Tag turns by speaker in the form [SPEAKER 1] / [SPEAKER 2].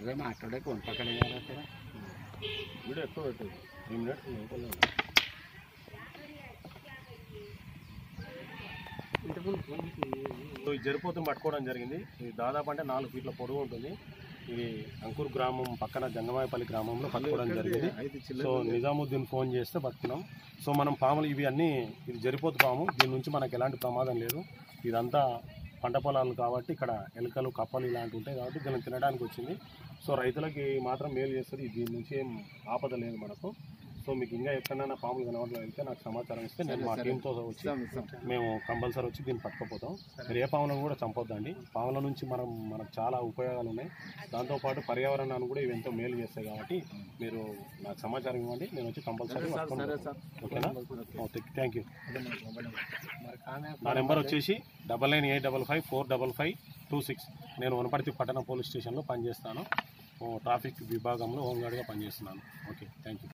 [SPEAKER 1] ఇద్దరు మాట్లాడే కొను పక్కడే కదా అక్కడ
[SPEAKER 2] వీడియో ఎక్కువ పెట్టదు త్రీ మినిట్స్ లోపలే ఉంది. సో ఈ జరిపోతుని పట్టుకోవడం జరిగింది ఇది దాదాపు అంటే నాలుగు ఫీట్ల పొడవు ఉంటుంది ఇది అంకూర్ గ్రామం పక్కన జంగమాయపల్లి గ్రామంలో పట్టుకోవడం జరిగింది సో నిజాముద్దీన్ ఫోన్ చేస్తే పట్టుకున్నాం సో మనం పాములు ఇవి అన్నీ ఇది జరిపోతు పాము దీని నుంచి మనకు ఎలాంటి ప్రమాదం లేదు ఇదంతా పంట పొలాలు కాబట్టి ఇక్కడ ఎలుకలు కప్పలు ఇలాంటివి ఉంటాయి కాబట్టి దీన్ని తినడానికి వచ్చింది సో రైతులకి మాత్రం మేలు చేస్తుంది దీని నుంచి ఏం ఆపద లేదు మనకు సో మీకు ఇంకా ఎక్కడైనా పాములు కనబడలో వెళ్తే నాకు సమాచారం ఇస్తే నేను మా టీంతో వచ్చి మేము కంపల్సరీ వచ్చి దీన్ని పట్టుకుపోతాం మీరు ఏ పాములను కూడా చంపొద్దండి పాముల నుంచి మనం మనకు చాలా ఉపయోగాలు ఉన్నాయి దాంతోపాటు పర్యావరణాన్ని కూడా ఇవి ఎంతో మేలు చేస్తాయి కాబట్టి మీరు నాకు సమాచారం ఇవ్వండి నేను వచ్చి కంపల్సరీ ఓకేనా ఓకే థ్యాంక్ యూ నా నెంబర్ వచ్చేసి double nine eight double five four double five two six నేను వనపర్తి పట్టణ పోలీస్ స్టేషన్లో పనిచేస్తాను ఓ ట్రాఫిక్ విభాగంలో హోంగార్డ్గా పనిచేస్తున్నాను ఓకే థ్యాంక్ యూ